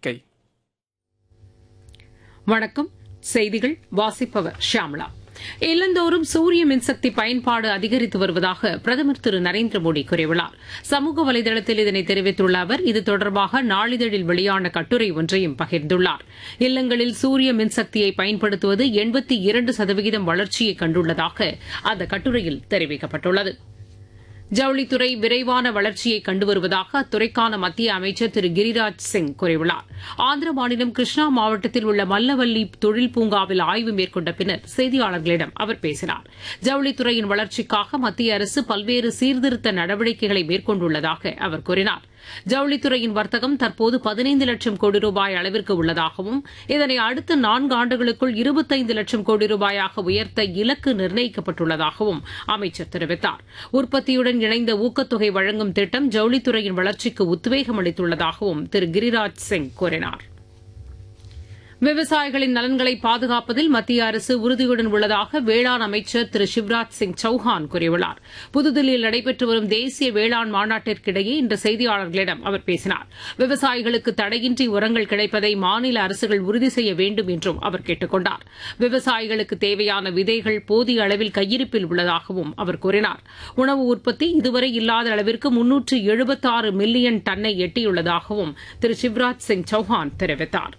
அறிக்கை வணக்கம் செய்திகள் வாசிப்பவர் ஷியாமளா இல்லந்தோறும் சூரிய மின்சக்தி பயன்பாடு அதிகரித்து வருவதாக பிரதமர் திரு நரேந்திர மோடி கூறியுள்ளார் சமூக வலைதளத்தில் இதனை தெரிவித்துள்ள அவர் இது தொடர்பாக நாளிதழில் வெளியான கட்டுரை ஒன்றையும் பகிர்ந்துள்ளார் இல்லங்களில் சூரிய மின்சக்தியை பயன்படுத்துவது எண்பத்தி இரண்டு சதவிகிதம் வளர்ச்சியை கண்டுள்ளதாக அந்த கட்டுரையில் தெரிவிக்கப்பட்டுள்ளது ஜவுளித்துறை விரைவான வளர்ச்சியை கண்டு வருவதாக அத்துறைக்கான மத்திய அமைச்சர் திரு கிரிராஜ் சிங் கூறியுள்ளார் ஆந்திர மாநிலம் கிருஷ்ணா மாவட்டத்தில் உள்ள மல்லவல்லி தொழில் பூங்காவில் ஆய்வு மேற்கொண்ட பின்னர் செய்தியாளர்களிடம் அவர் பேசினார் ஜவுளித்துறையின் வளர்ச்சிக்காக மத்திய அரசு பல்வேறு சீர்திருத்த நடவடிக்கைகளை மேற்கொண்டுள்ளதாக அவர் கூறினார் ஜவுளித்துறையின் வர்த்தகம் தற்போது பதினைந்து லட்சம் கோடி ரூபாய் அளவிற்கு உள்ளதாகவும் இதனை அடுத்த நான்கு ஆண்டுகளுக்குள் இருபத்தைந்து லட்சம் கோடி ரூபாயாக உயர்த்த இலக்கு நிர்ணயிக்கப்பட்டுள்ளதாகவும் அமைச்சர் தெரிவித்தார் உற்பத்தியுடன் இணைந்த ஊக்கத்தொகை வழங்கும் திட்டம் ஜவுளித்துறையின் வளர்ச்சிக்கு உத்வேகம் அளித்துள்ளதாகவும் திரு கிரிராஜ் சிங் கூறினார் விவசாயிகளின் நலன்களை பாதுகாப்பதில் மத்திய அரசு உறுதியுடன் உள்ளதாக வேளாண் அமைச்சர் திரு சிவராஜ் சிங் சௌஹான் கூறியுள்ளார் புதுதில்லியில் நடைபெற்று வரும் தேசிய வேளாண் மாநாட்டிற்கிடையே இன்று செய்தியாளர்களிடம் அவர் பேசினார் விவசாயிகளுக்கு தடையின்றி உரங்கள் கிடைப்பதை மாநில அரசுகள் உறுதி செய்ய வேண்டும் என்றும் அவர் கேட்டுக் கொண்டார் விவசாயிகளுக்கு தேவையான விதைகள் போதிய அளவில் கையிருப்பில் உள்ளதாகவும் அவர் கூறினார் உணவு உற்பத்தி இதுவரை இல்லாத அளவிற்கு முன்னூற்று எழுபத்தாறு மில்லியன் டன்னை எட்டியுள்ளதாகவும் திரு சிவராஜ் சிங் சௌஹான் தெரிவித்தார்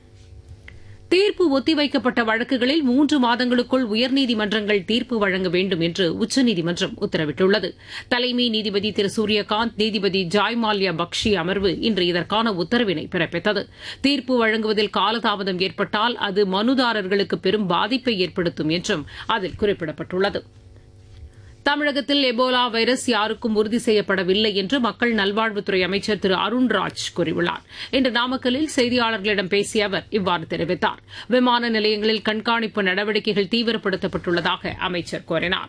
தீர்ப்பு ஒத்திவைக்கப்பட்ட வழக்குகளில் மூன்று மாதங்களுக்குள் உயர்நீதிமன்றங்கள் தீர்ப்பு வழங்க வேண்டும் என்று உச்சநீதிமன்றம் உத்தரவிட்டுள்ளது தலைமை நீதிபதி திரு சூரியகாந்த் நீதிபதி ஜாய்மால்யா பக்ஷி அமர்வு இன்று இதற்கான உத்தரவினை பிறப்பித்தது தீர்ப்பு வழங்குவதில் காலதாமதம் ஏற்பட்டால் அது மனுதாரர்களுக்கு பெரும் பாதிப்பை ஏற்படுத்தும் என்றும் அதில் குறிப்பிடப்பட்டுள்ளது தமிழகத்தில் எபோலா வைரஸ் யாருக்கும் உறுதி செய்யப்படவில்லை என்று மக்கள் நல்வாழ்வுத்துறை அமைச்சர் திரு அருண்ராஜ் கூறியுள்ளார் இன்று நாமக்கல்லில் செய்தியாளர்களிடம் பேசிய அவர் இவ்வாறு தெரிவித்தார் விமான நிலையங்களில் கண்காணிப்பு நடவடிக்கைகள் தீவிரப்படுத்தப்பட்டுள்ளதாக அமைச்சர் கூறினார்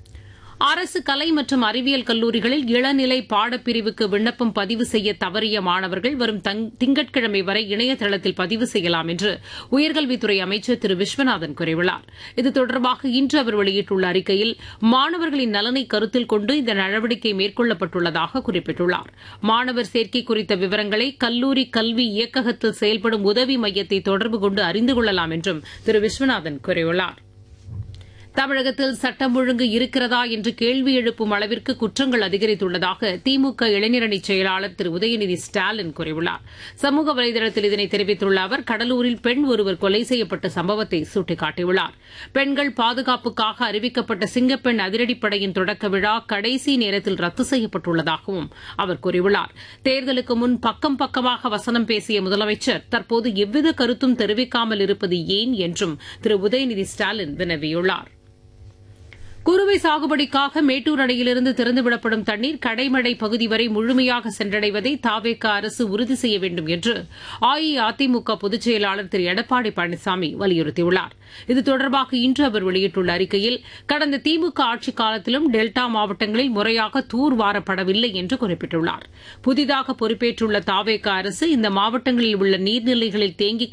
அரசு கலை மற்றும் அறிவியல் கல்லூரிகளில் இளநிலை பாடப்பிரிவுக்கு விண்ணப்பம் பதிவு செய்ய தவறிய மாணவர்கள் வரும் திங்கட்கிழமை வரை இணையதளத்தில் பதிவு செய்யலாம் என்று உயர்கல்வித்துறை அமைச்சர் திரு விஸ்வநாதன் கூறியுள்ளார் இது தொடர்பாக இன்று அவர் வெளியிட்டுள்ள அறிக்கையில் மாணவர்களின் நலனை கருத்தில் கொண்டு இந்த நடவடிக்கை மேற்கொள்ளப்பட்டுள்ளதாக குறிப்பிட்டுள்ளார் மாணவர் சேர்க்கை குறித்த விவரங்களை கல்லூரி கல்வி இயக்ககத்தில் செயல்படும் உதவி மையத்தை தொடர்பு கொண்டு அறிந்து கொள்ளலாம் என்றும் திரு விஸ்வநாதன் கூறியுள்ளாா் தமிழகத்தில் சட்டம் ஒழுங்கு இருக்கிறதா என்று கேள்வி எழுப்பும் அளவிற்கு குற்றங்கள் அதிகரித்துள்ளதாக திமுக இளைஞரணி செயலாளர் திரு உதயநிதி ஸ்டாலின் கூறியுள்ளார் சமூக வலைதளத்தில் இதனை தெரிவித்துள்ள அவர் கடலூரில் பெண் ஒருவர் கொலை செய்யப்பட்ட சம்பவத்தை சுட்டிக்காட்டியுள்ளார் பெண்கள் பாதுகாப்புக்காக அறிவிக்கப்பட்ட சிங்கப்பெண் அதிரடிப்படையின் தொடக்க விழா கடைசி நேரத்தில் ரத்து செய்யப்பட்டுள்ளதாகவும் அவர் கூறியுள்ளார் தேர்தலுக்கு முன் பக்கம் பக்கமாக வசனம் பேசிய முதலமைச்சர் தற்போது எவ்வித கருத்தும் தெரிவிக்காமல் இருப்பது ஏன் என்றும் திரு உதயநிதி ஸ்டாலின் வினவியுள்ளார் குறுவை சாகுபடிக்காக மேட்டூர் அணையிலிருந்து திறந்துவிடப்படும் தண்ணீர் கடைமடை பகுதி வரை முழுமையாக சென்றடைவதை தாவேக அரசு உறுதி செய்ய வேண்டும் என்று அஇஅதிமுக பொதுச் செயலாளர் திரு எடப்பாடி பழனிசாமி வலியுறுத்தியுள்ளார் இது தொடர்பாக இன்று அவர் வெளியிட்டுள்ள அறிக்கையில் கடந்த திமுக ஆட்சிக் காலத்திலும் டெல்டா மாவட்டங்களில் முறையாக தூர்வாரப்படவில்லை என்று குறிப்பிட்டுள்ளார் புதிதாக பொறுப்பேற்றுள்ள தாவேக அரசு இந்த மாவட்டங்களில் உள்ள நீர்நிலைகளில் தேங்கி